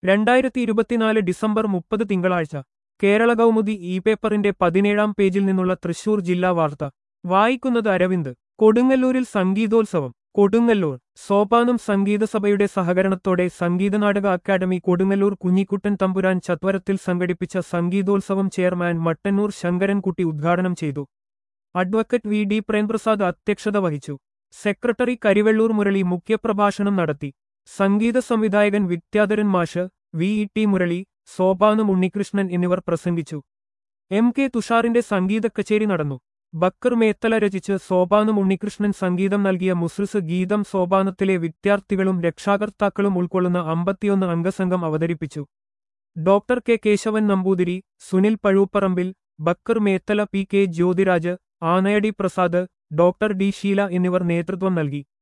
രണ്ടായിരത്തി ഇരുപത്തിനാല് ഡിസംബർ മുപ്പത് തിങ്കളാഴ്ച കേരള കൗമുദി ഇ പേപ്പറിന്റെ പതിനേഴാം പേജിൽ നിന്നുള്ള തൃശൂർ ജില്ലാ വാർത്ത വായിക്കുന്നത് അരവിന്ദ് കൊടുങ്ങല്ലൂരിൽ സംഗീതോത്സവം കൊടുങ്ങല്ലൂർ സോപാനം സംഗീതസഭയുടെ സഹകരണത്തോടെ സംഗീതനാടക അക്കാദമി കൊടുങ്ങല്ലൂർ കുഞ്ഞിക്കുട്ടൻ തമ്പുരാൻ ചത്വരത്തിൽ സംഘടിപ്പിച്ച സംഗീതോത്സവം ചെയർമാൻ മട്ടന്നൂർ ശങ്കരൻകുട്ടി ഉദ്ഘാടനം ചെയ്തു അഡ്വക്കറ്റ് വി ഡി പ്രേംപ്രസാദ് അധ്യക്ഷത വഹിച്ചു സെക്രട്ടറി കരിവെള്ളൂർ മുരളി മുഖ്യപ്രഭാഷണം നടത്തി സംഗീത സംവിധായകൻ വിദ്യാധരൻ മാഷ് V E T Murali Sopanam Unnikrishnan എന്നിവർ പ്രസംഗിച്ചു എം കെ തുഷാറിന്റെ സംഗീത കച്ചേരി നടന്നു ബക്കർ മേത്തല രചിച്ച് സോപാനം ഉണ്ണികൃഷ്ണൻ സംഗീതം നൽകിയ മുസ്രിസ് ഗീതം സോപാനത്തിലെ വിദ്യാർത്ഥികളും രക്ഷാകർത്താക്കളും ഉൾക്കൊള്ളുന്ന അമ്പത്തിയൊന്ന് അംഗസംഘം അവതരിപ്പിച്ചു doctor K Keshavan Namboothiri Sunil Pazhupparambil Bakkar Methala P K Jyothiraj Anayadi Prasad doctor D Sheela എന്നിവർ നേതൃത്വം നൽകി